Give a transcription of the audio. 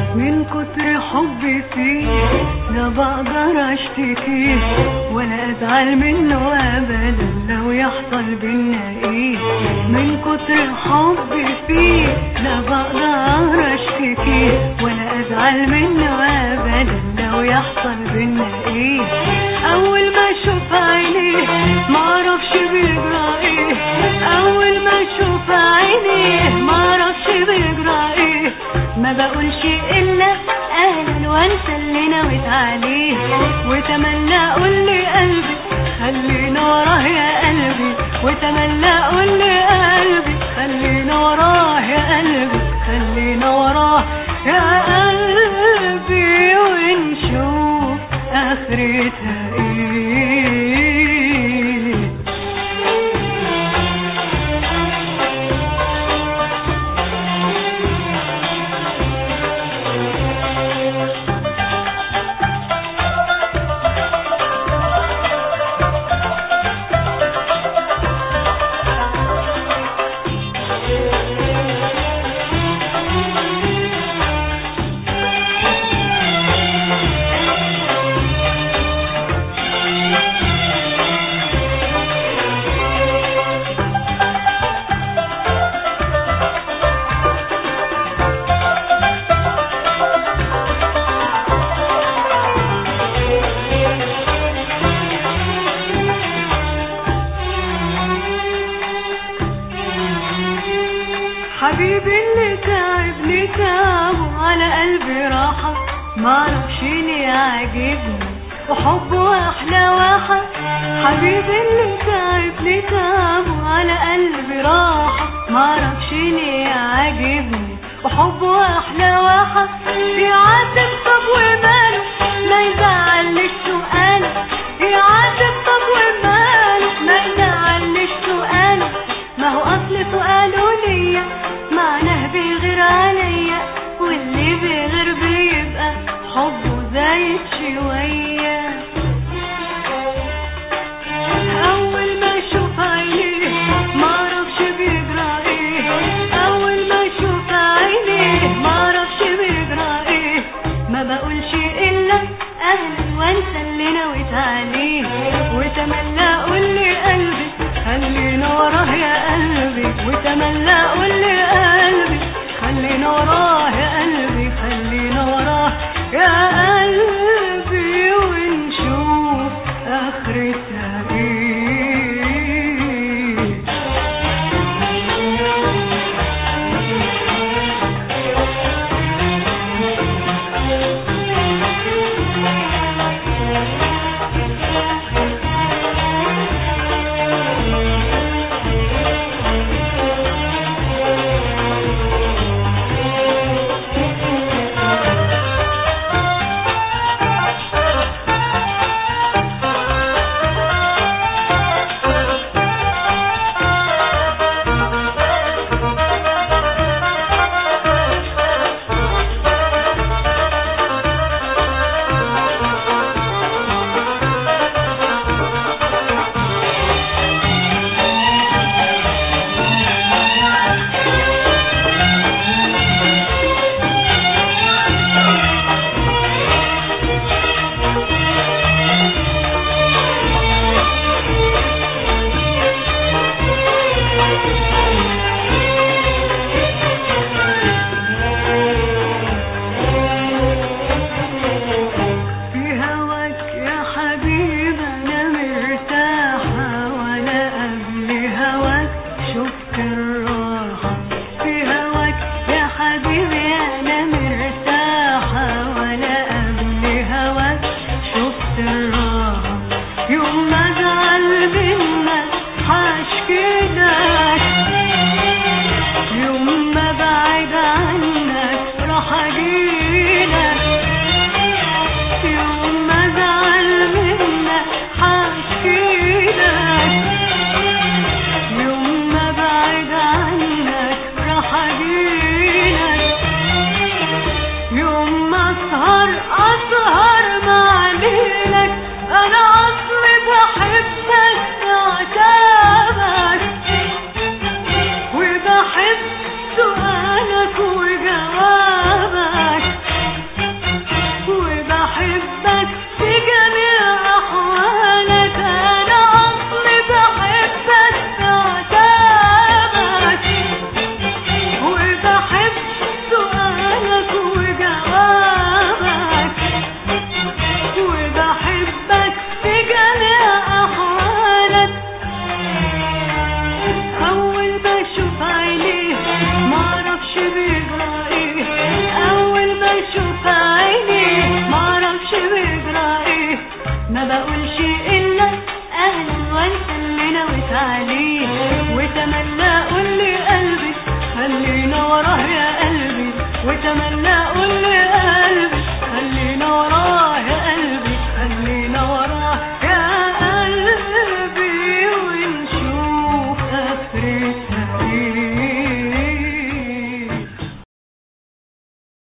من كتر حبي فيه لا بقدر اشتكيه ولا ازعل منه ابدا لو يحصل بينا ايه من كتر حبي فيه لا بقدر اشتكيه ولا ازعل منه ابدا لو يحصل بينا ايه اول ما اشوف عينيه معرفش بيجرى ايه اول ما اشوف عينيه معرفش بيجرى ايه ما بقولش الا اهلا وانسى اللي نويت عليه وتمنى اقول لي قلبي خلينا وراه يا قلبي وتمنى اقول لي قلبي خلينا وراه يا قلبي خلينا وراه يا قلبي ونشوف اخرتها ايه حبيبي اللي تعبني تعبه على قلبي راحة معرفش ليه عاجبني وحبه أحلى واحة حبيبي اللي تعبني تعبه على قلبي راحة معرفش ليه عاجبني وحبه أحلى واحة يعاتب طب وماله ما يزعلش سؤاله يعاتب طب وماله ما يزعلش سؤاله ما هو أصل سؤاله ليا معناه بيغير عليا واللي بيغير بيبقى حبه زايد شوية أول ما أشوف عينيه معرفش بيجرى إيه أول ما أشوف عينيه معرفش بيجرى إيه ما بقولش إلا أهلا وأنسى اللي نويت عليه وتمنى أقول لي قلبي خلينا وراه يا قلبي وتمنى أقول لي قلبي خلينا وراه يا قلبي خلينا وراه يا قلبي ونشوف آخرتها إيه في هواك يا حبيب انا مرتاحة ولا قبل هواك شفت الراحة في هواك يا حبيبي انا مرتاحة ولا قبل هواك شفت الراحة يوم ما ازعل منك هشكي لك يوم ما بعد عنك راح اجيلك يوم ما ازعل منك هشكيلك يوم ما بعد عنك راح اجيلك يوم ما اسهر اسهر مع ليلك انا اصلي بحبك عتابك وبحب سؤالك وجوابك اقول